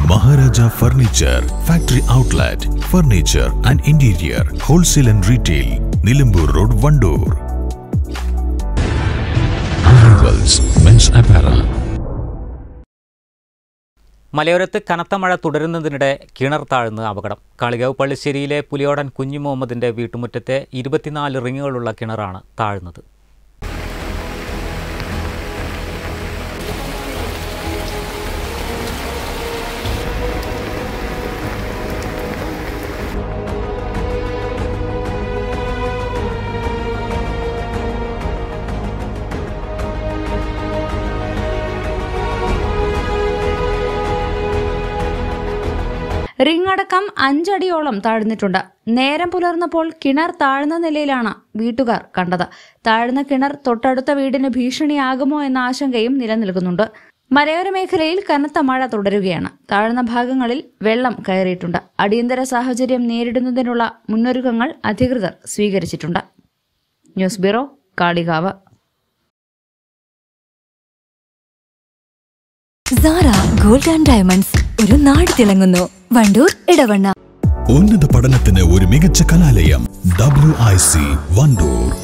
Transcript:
Maharaja furniture factory outlet furniture and interior wholesale and retail Nilambur road Wandoor men's apparel മലയോരത്ത് കനത്ത മഴ തുടരുന്നതിനിടെ കിണർ താഴ്ന്ന് അപകടം കാളികാവ് പള്ളിശ്ശേരിയിലെ പുലിയോടൻ കുഞ്ഞു മുഹമ്മദിന്റെ വീട്ടുമുറ്റത്തെ ഇരുപത്തിനാല് റിങ്ങുകളുള്ള കിണറാണ് താഴ്ന്നത് റിംഗ് അടക്കം അഞ്ചടിയോളം താഴ്ന്നിട്ടുണ്ട് നേരം പുലർന്നപ്പോൾ കിണർ താഴ്ന്ന നിലയിലാണ് വീട്ടുകാർ കണ്ടത് താഴ്ന്ന കിണർ തൊട്ടടുത്ത വീടിന് ഭീഷണിയാകുമോ എന്ന ആശങ്കയും നിലനിൽക്കുന്നുണ്ട് മലയോര മേഖലയിൽ കനത്ത മഴ തുടരുകയാണ് താഴ്ന്ന ഭാഗങ്ങളിൽ വെള്ളം കയറിയിട്ടുണ്ട് അടിയന്തര സാഹചര്യം നേരിടുന്നതിനുള്ള മുന്നൊരുക്കങ്ങൾ അധികൃതർ സ്വീകരിച്ചിട്ടുണ്ട് news bureau Kalikavu Sara gold and diamonds ഒരു നാട് തിളങ്ങുന്നു വണ്ടൂർ ഇടവണ്ണ ഉന്നത പഠനത്തിന് ഒരു മികച്ച കലാലയം ഡബ്ല്യു ഐ സി വണ്ടൂർ